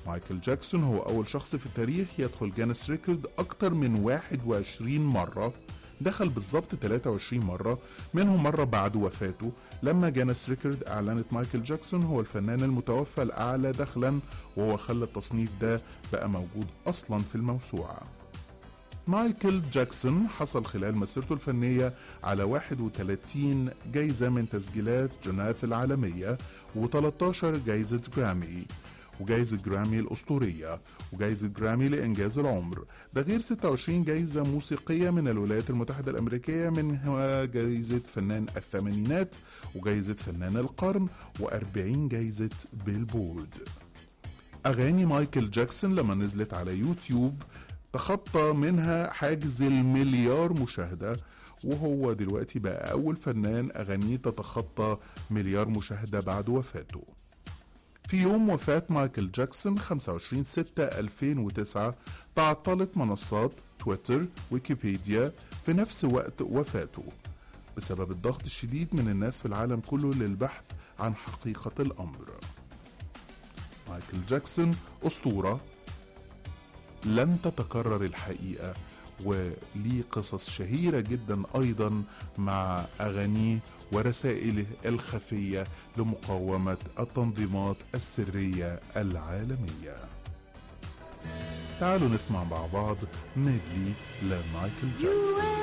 مايكل جاكسون هو أول شخص في التاريخ يدخل جانس ريكورد أكتر من 21 مرة دخل بالظبط 23 مرة منهم مرة بعد وفاته لما جانس ريكورد أعلنت مايكل جاكسون هو الفنان المتوفى الأعلى دخلا وهو خلى التصنيف ده بقى موجود أصلا في الموسوعة مايكل جاكسون حصل خلال مسيرته الفنية على 31 جايزة من تسجيلات جوناث العالمية و13 جايزة جرامي وجايزة جرامي الأسطورية وجايزة جرامي لإنجاز العمر ده غير 26 جايزة موسيقية من الولايات المتحدة الأمريكية منها جايزة فنان الثمانينات وجايزة فنان القرن و40 جايزة بيلبورد أغاني مايكل جاكسون لما نزلت على يوتيوب تخطى منها حاجز المليار مشاهدة وهو دلوقتي بقى أول فنان أغانيه تتخطى مليار مشاهدة بعد وفاته في يوم وفاة مايكل جاكسون 25 6 2009 تعطلت منصات تويتر ويكيبيديا في نفس وقت وفاته بسبب الضغط الشديد من الناس في العالم كله للبحث عن حقيقة الأمر مايكل جاكسون أسطورة لن تتكرر الحقيقة وليه قصص شهيرة جدا أيضا مع أغانيه ورسائله الخفية لمقاومة التنظيمات السرية العالمية تعالوا نسمع مع بعض ميدلي لمايكل جاكسون